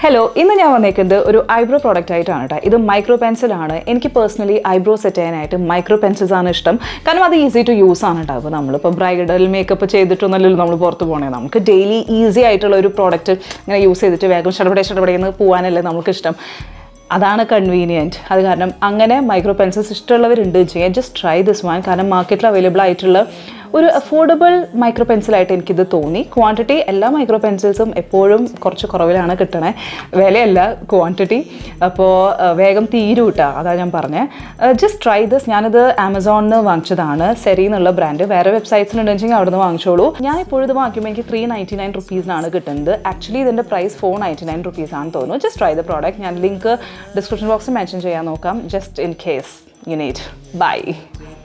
hello ഇന്ന് ഞാൻ വന്നേക്കുന്നത് ഒരു ഐബ്രോ പ്രോഡക്റ്റ് ആയിട്ടാണ് കേട്ടോ ഇത് മൈക്രോ പെൻസിലാണ് എനിക്ക് പേഴ്സണലി ഐബ്രോ സെറ്റ് ചെയ്യാനായിട്ട് മൈക്രോ പെൻസിൽസ് ആണ് ഇഷ്ടം കാരണം അത് ഈസി ടു യൂസ് ആണ് കേട്ടോ അപ്പോൾ നമ്മളിപ്പോൾ ബ്രൈഡൽ മേക്കപ്പ് ചെയ്തിട്ടൊന്നല്ലല്ലോ നമ്മൾ പുറത്ത് പോകണേ നമുക്ക് ഡെയിലി ഈസി ആയിട്ടുള്ള ഒരു പ്രോഡക്റ്റ് ഇങ്ങനെ യൂസ് ചെയ്തിട്ട് വേഗം ഷടപടെ ഷടപടയെന്ന് പോകാനല്ലേ നമുക്ക് ഇഷ്ടം അതാണ് കൺവീനിയൻറ്റ് അത് കാരണം അങ്ങനെ മൈക്രോ പെൻസിൽസ് ഇഷ്ടമുള്ളവരുണ്ട് ചെയ്യാൻ ജസ്റ്റ് ട്രൈ ദിസ് വൺ കാരണം മാർക്കറ്റിൽ അവൈലബിൾ ആയിട്ടുള്ള ഒരു അഫോർഡബിൾ മൈക്രോ പെൻസിലായിട്ട് എനിക്കിത് തോന്നി ക്വാണ്ടിറ്റി എല്ലാ മൈക്രോ പെൻസിൽസും എപ്പോഴും കുറച്ച് കുറവിലാണ് കിട്ടണേ വിലയല്ല ക്വാണ്ടിറ്റി അപ്പോൾ വേഗം തീരും കിട്ടുക അതാണ് ഞാൻ പറഞ്ഞത് ജസ്റ്റ് ട്രൈ ദിസ് ഞാനിത് ആമസോണിൽ നിന്ന് വാങ്ങിച്ചതാണ് സെറി എന്നുള്ള ബ്രാൻഡ് വേറെ വെബ്സൈറ്റ്സിലുണ്ടെങ്കിൽ അവിടെ നിന്ന് വാങ്ങിച്ചോളൂ ഞാൻ ഇപ്പോഴും ഇത് വാങ്ങിക്കുമ്പോൾ എനിക്ക് ത്രീ നയൻറ്റി നയൻ റുപ്പീസിനാണ് കിട്ടുന്നത് ആക്ച്വലി ഇതിൻ്റെ price four ninety nine rupees ആണെന്ന് തോന്നുന്നു ജസ്റ്റ് ട്രൈ ദ പ്രോഡക്റ്റ് ഞാൻ ലിങ്ക് ഡിസ്ക്രിപ്ഷൻ ബോക്സിൽ മെൻഷൻ ചെയ്യാൻ നോക്കാം just in case you need by